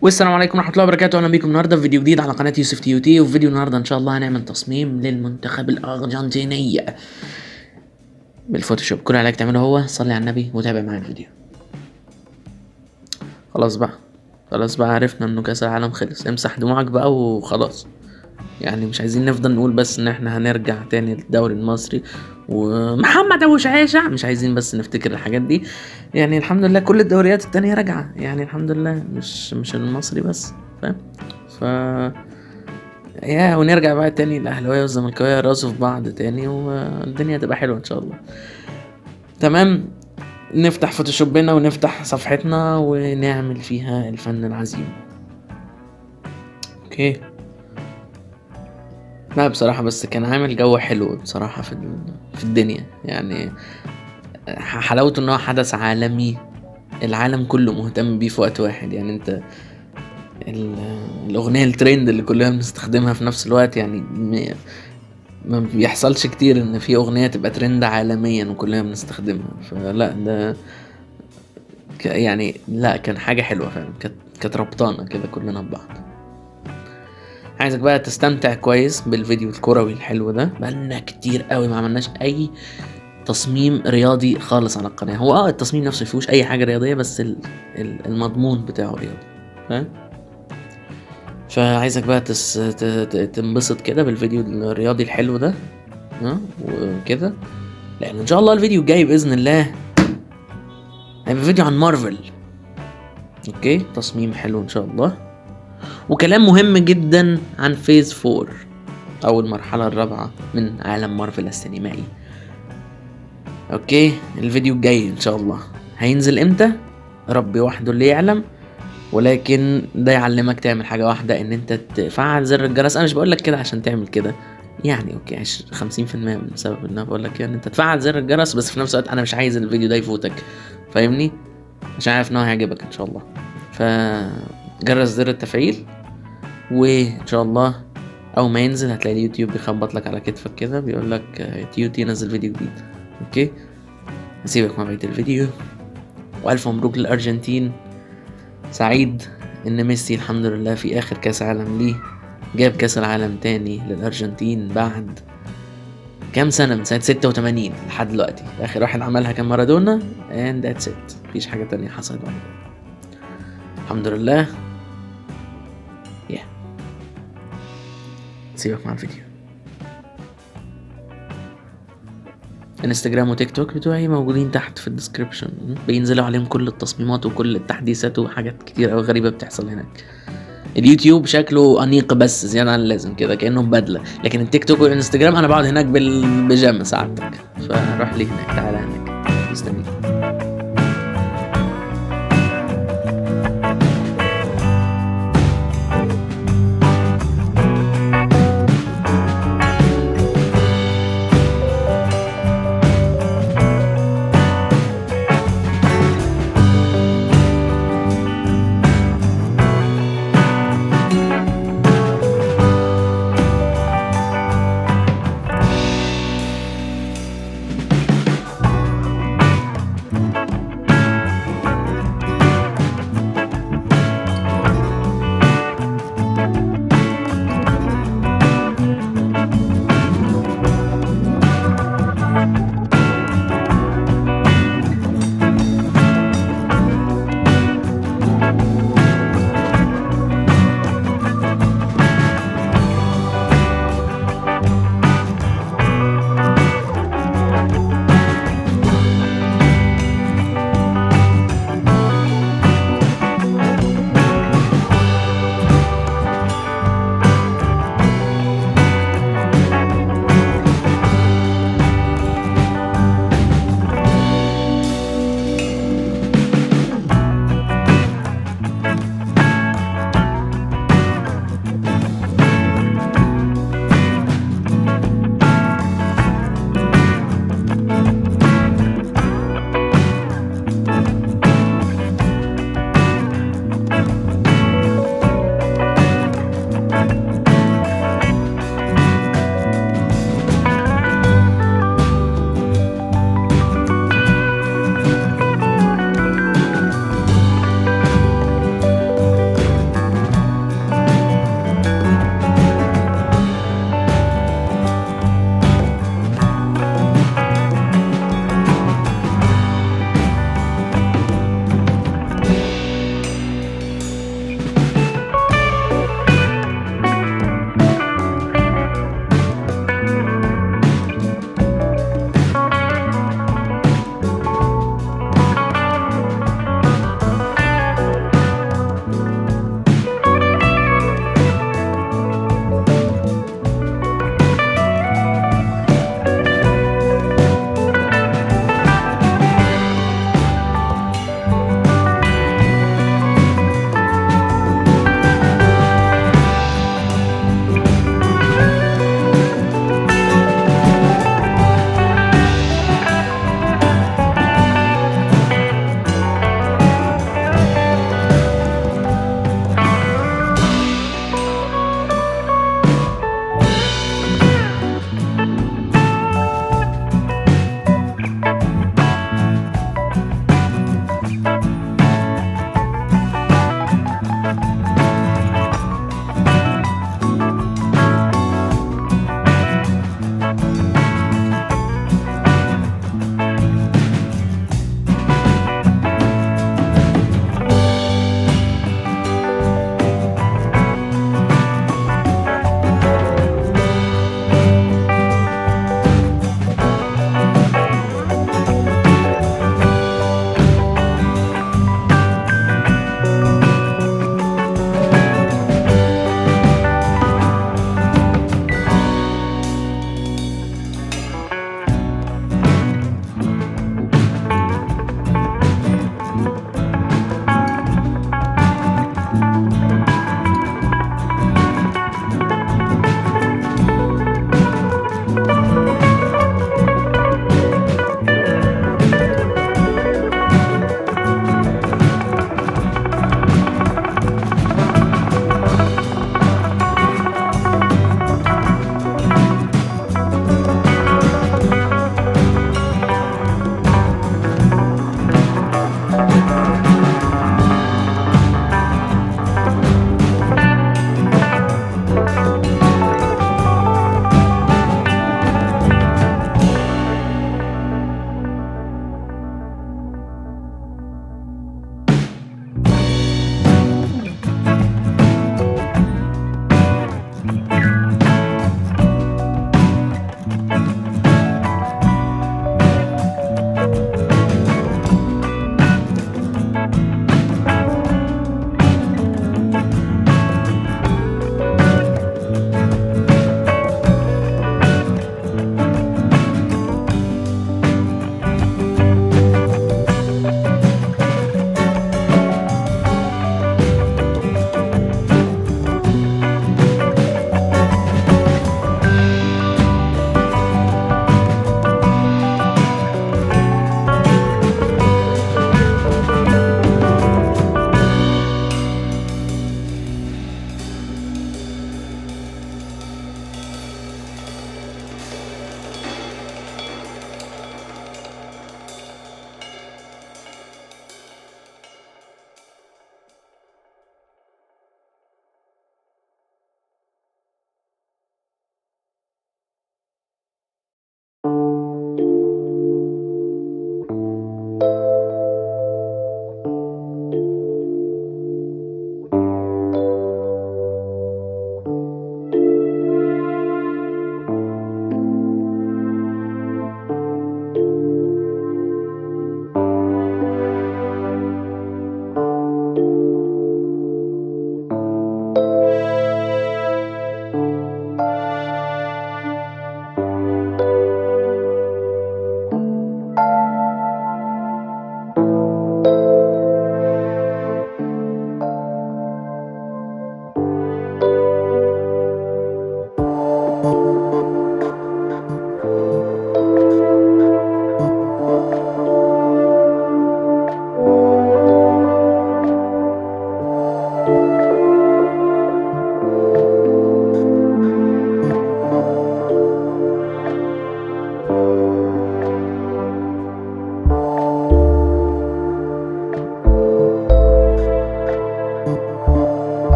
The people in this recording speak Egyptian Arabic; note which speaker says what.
Speaker 1: والسلام عليكم ورحمه الله وبركاته اهلا بيكم النهارده في فيديو جديد على قناه يوسف تي يو تي وفي فيديو النهارده ان شاء الله هنعمل تصميم للمنتخب الارجنتيني بالفوتوشوب كل اللي عليك تعمله هو صلي على النبي وتابع معايا الفيديو خلاص بقى خلاص بقى عرفنا انه كاس العالم خلص امسح دموعك بقى وخلاص يعني مش عايزين نفضل نقول بس ان احنا هنرجع تاني للدوري المصري ومحمد ابو شعيشة مش عايزين بس نفتكر الحاجات دي يعني الحمد لله كل الدوريات التانية راجعة يعني الحمد لله مش مش المصري بس فاهم ف يا ونرجع بقى تاني الاهلاويه والزملكاويه يراسوا في بعض تاني والدنيا تبقى حلوه ان شاء الله تمام نفتح فوتوشوبنا ونفتح صفحتنا ونعمل فيها الفن العظيم اوكي لا بصراحة بس كان عامل جو حلو بصراحة في ال- في الدنيا يعني ح- حلاوته ان هو حدث عالمي العالم كله مهتم بيه في وقت واحد يعني انت ال- الاغنية الترند اللي كلنا بنستخدمها في نفس الوقت يعني م- ما بيحصلش كتير ان في اغنية تبقى ترند عالميا وكلنا بنستخدمها فلا ده ك- يعني لا كان حاجة حلوة فعلا كانت كانت ربطانة كده كلنا ببعض عايزك بقى تستمتع كويس بالفيديو الكروي الحلو ده بقالنا كتير قوي ما عملناش اي تصميم رياضي خالص على القناه هو اه التصميم نفسه مفيهوش اي حاجه رياضيه بس ال- ال- المضمون بتاعه رياضي فاهم فعايزك بقى تس... ت... ت... تنبسط كده بالفيديو الرياضي الحلو ده ها وكده لان ان شاء الله الفيديو الجاي باذن الله هيبقى فيديو عن مارفل اوكي تصميم حلو ان شاء الله وكلام مهم جدا عن فيز 4 او المرحله الرابعه من عالم مارفل السينمائي اوكي الفيديو الجاي ان شاء الله هينزل امتى ربي وحده اللي يعلم ولكن ده يعلمك تعمل حاجه واحده ان انت تفعل زر الجرس انا مش بقول لك كده عشان تعمل كده يعني اوكي عش- 50% من سبب ان انا بقول لك يعني انت تفعل زر الجرس بس في نفس الوقت انا مش عايز الفيديو ده يفوتك فاهمني عشان عارف ان هو هيعجبك ان شاء الله فجرس زر التفعيل وان شاء الله اول ما ينزل هتلاقي اليوتيوب بيخبط لك على كتفك كده بيقول لك آه، تيوتي نزل فيديو جديد اوكي هسيبك مع بقيه الفيديو والف مبروك للارجنتين سعيد ان ميسي الحمد لله في اخر كاس عالم ليه جاب كاس العالم تاني للارجنتين بعد كام سنه من سنه 86 لحد دلوقتي اخر واحد عملها كان مارادونا and that's it مفيش حاجه تانية حصلت بعد كده الحمد لله yeah. سيبك مع الفيديو انستجرام وتيك توك بتوعي موجودين تحت في الديسكريبشن بينزلوا عليهم كل التصميمات وكل التحديثات وحاجات كتير أوي غريبة بتحصل هناك اليوتيوب شكله أنيق بس زيادة عن اللازم كده كأنه بدلة لكن التيك توك والانستجرام أنا بقعد هناك بالبيجامة ساعتك فروح لي هناك تعالى هناك مستنيك